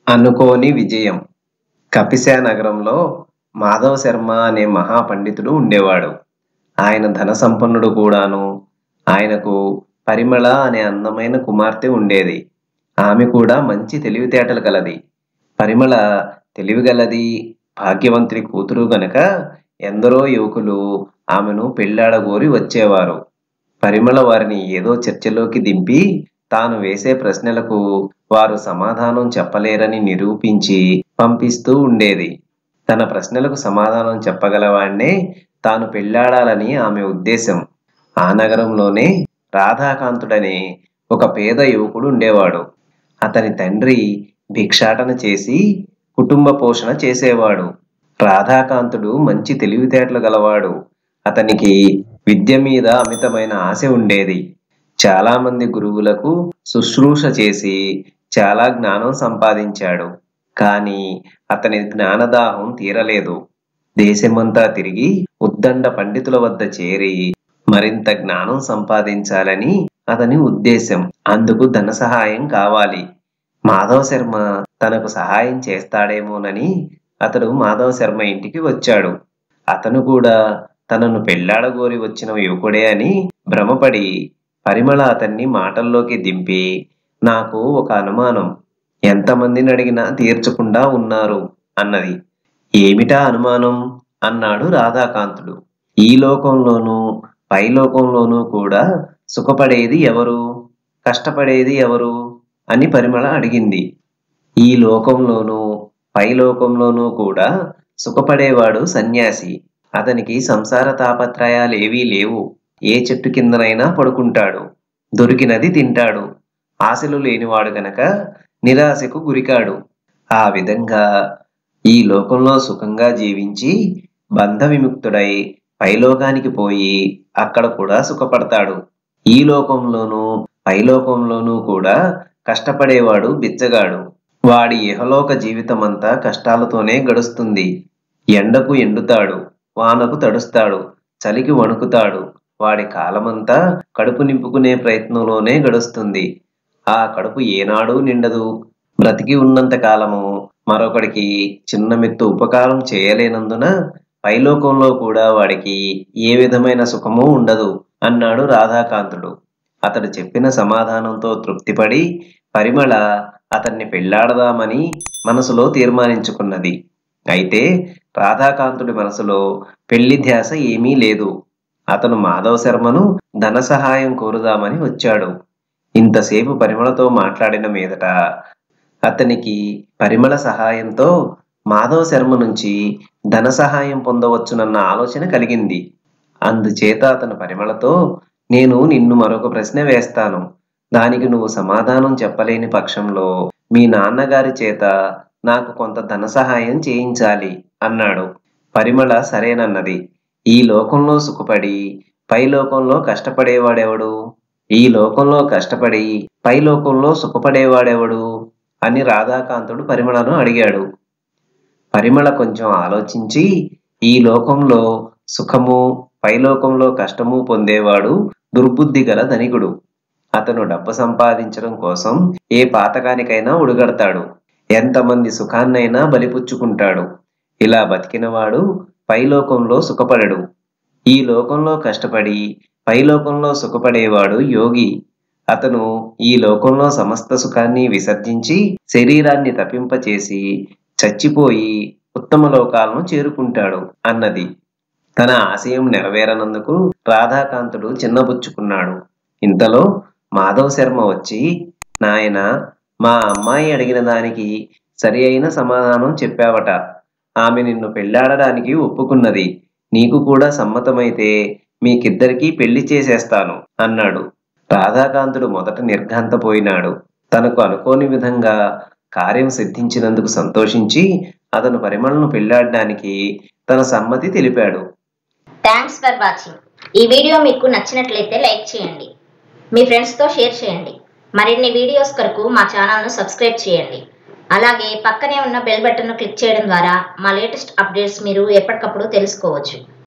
అనుకోని విజయం కపిశా నగరంలో మాధవ శర్మ అనే మహాపండితుడు ఉండేవాడు ఆయన ధన సంపన్నుడు కూడాను ఆయనకు పరిమళ అనే అందమైన కుమార్తె ఉండేది ఆమె కూడా మంచి తెలివితేటలు గలది పరిమళ తెలివిగలది భాగ్యవంతుడి కూతురు గనక ఎందరో యువకులు ఆమెను పెళ్లాడగోరి వచ్చేవారు పరిమళ వారిని ఏదో చర్చలోకి దింపి తాను వేసే ప్రశ్నలకు వారు సమాధానం చెప్పలేరని నిరూపించి పంపిస్తూ ఉండేది తన ప్రశ్నలకు సమాధానం చెప్పగలవాణ్ణే తాను పెళ్లాడాలని ఆమె ఉద్దేశం ఆ నగరంలోనే రాధాకాంతుడనే ఒక పేద యువకుడు ఉండేవాడు అతని తండ్రి భిక్షాటన చేసి కుటుంబ పోషణ చేసేవాడు రాధాకాంతుడు మంచి తెలివితేటలు గలవాడు అతనికి విద్య మీద అమితమైన ఆశ ఉండేది చాలా మంది గురువులకు శుశ్రూష చేసి చాలా జ్ఞానం సంపాదించాడు కానీ అతని జ్ఞానదాహం తీరలేదు దేశమంతా తిరిగి ఉద్దండ పండితుల వద్ద చేరి మరింత జ్ఞానం సంపాదించాలని అతని ఉద్దేశం అందుకు ధన సహాయం కావాలి మాధవ శర్మ తనకు సహాయం చేస్తాడేమోనని అతడు మాధవ శర్మ ఇంటికి వచ్చాడు అతను కూడా తనను పెళ్లాడగోరి వచ్చిన యువకుడే అని భ్రమపడి పరిమళ అతన్ని మాటల్లోకి దింపి నాకు ఒక అనుమానం ఎంతమందిని అడిగినా తీర్చకుండా ఉన్నారు అన్నది ఏమిటా అనుమానం అన్నాడు రాధాకాంతుడు ఈ లోకంలోనూ పై లోకంలోనూ కూడా సుఖపడేది ఎవరు కష్టపడేది ఎవరు అని పరిమళ అడిగింది ఈ లోకంలోనూ పై లోకంలోనూ కూడా సుఖపడేవాడు సన్యాసి అతనికి సంసార తాపత్రయాలేవీ లేవు ఏ చెట్టు కిందనైనా పడుకుంటాడు దొరికినది తింటాడు ఆశలు లేనివాడు గనక నిరాశకు గురికాడు ఆ విధంగా ఈ లోకంలో సుఖంగా జీవించి బంధ విముక్తుడై పైలోకానికి పోయి అక్కడ కూడా సుఖపడతాడు ఈ లోకంలోనూ పైలోకంలోనూ కూడా కష్టపడేవాడు బిచ్చగాడు వాడి ఇహలోక జీవితమంతా కష్టాలతోనే గడుస్తుంది ఎండకు ఎండుతాడు వానకు తడుస్తాడు చలికి వణుకుతాడు వాడి కాలమంతా కడుపు నింపుకునే ప్రయత్నంలోనే గడుస్తుంది ఆ కడుపు ఏనాడు నిండదు బ్రతికి ఉన్నంత కాలము మరొకడికి చిన్న మెత్తు ఉపకారం చేయలేనందున పైలోకంలో కూడా వాడికి ఏ విధమైన సుఖము ఉండదు అన్నాడు రాధాకాంతుడు అతడు చెప్పిన సమాధానంతో తృప్తిపడి పరిమళ అతన్ని పెళ్లాడదామని మనసులో తీర్మానించుకున్నది అయితే రాధాకాంతుడి మనసులో పెళ్లి ధ్యాస ఏమీ లేదు అతను మాధవ శర్మను ధన సహాయం కోరుదామని వచ్చాడు ఇంతసేపు పరిమళతో మాట్లాడిన మీదట అతనికి పరిమళ సహాయంతో మాధవ శర్మ నుంచి ధన సహాయం పొందవచ్చునన్న ఆలోచన కలిగింది అందుచేత అతను పరిమళతో నేను నిన్ను మరొక ప్రశ్న వేస్తాను దానికి నువ్వు సమాధానం చెప్పలేని పక్షంలో మీ నాన్నగారి చేత నాకు కొంత ధన సహాయం చేయించాలి అన్నాడు పరిమళ సరేనన్నది ఈ లోకంలో సుఖపడి పై లోకంలో కష్టపడేవాడెవడు ఈ లోకంలో కష్టపడి పై లోకంలో సుఖపడేవాడెవడు అని రాధాకాంతుడు పరిమళను అడిగాడు పరిమళ కొంచెం ఆలోచించి ఈ లోకంలో సుఖము పైలోకంలో కష్టము పొందేవాడు దుర్బుద్ధి గల ధనికుడు అతను డబ్బు సంపాదించడం కోసం ఏ పాతకానికైనా ఉడుగడతాడు ఎంతమంది సుఖాన్నైనా బలిపుచ్చుకుంటాడు ఇలా బతికినవాడు పైలోకంలో సుఖపడడు ఈ లోకంలో కష్టపడి పైలోకంలో సుఖపడేవాడు యోగి అతను ఈ లోకంలో సమస్త సుఖాన్ని విసర్జించి శరీరాన్ని తప్పింపచేసి చచ్చిపోయి ఉత్తమ లోకాలను చేరుకుంటాడు అన్నది తన ఆశయం నెరవేరనందుకు రాధాకాంతుడు చిన్నబుచ్చుకున్నాడు ఇంతలో మాధవ్ శర్మ వచ్చి నాయన మా అమ్మాయి అడిగిన దానికి సరి అయిన సమాధానం చెప్పావట ఆమె నిన్ను పెళ్లాడడానికి ఒప్పుకున్నది నీకు కూడా సమ్మతమైతే మీకిద్దరికీ పెళ్లి చేసేస్తాను అన్నాడు రాధాకాంతుడు మొదట నిర్ఘాంతపోయినాడు తనకు అనుకోని విధంగా కార్యం సిద్ధించినందుకు సంతోషించి అతను పరిమళను పెళ్లాడడానికి తన సమ్మతి తెలిపాడు థ్యాంక్స్ ఫర్ వాచింగ్ ఈ వీడియో మీకు నచ్చినట్లయితే లైక్ చేయండి మీ ఫ్రెండ్స్తో షేర్ చేయండి మరిన్ని వీడియోస్ కొరకు మా ఛానల్ను సబ్స్క్రైబ్ చేయండి అలాగే పక్కనే ఉన్న బెల్ బటన్ను క్లిక్ చేయడం ద్వారా మా లేటెస్ట్ అప్డేట్స్ మీరు ఎప్పటికప్పుడు తెలుసుకోవచ్చు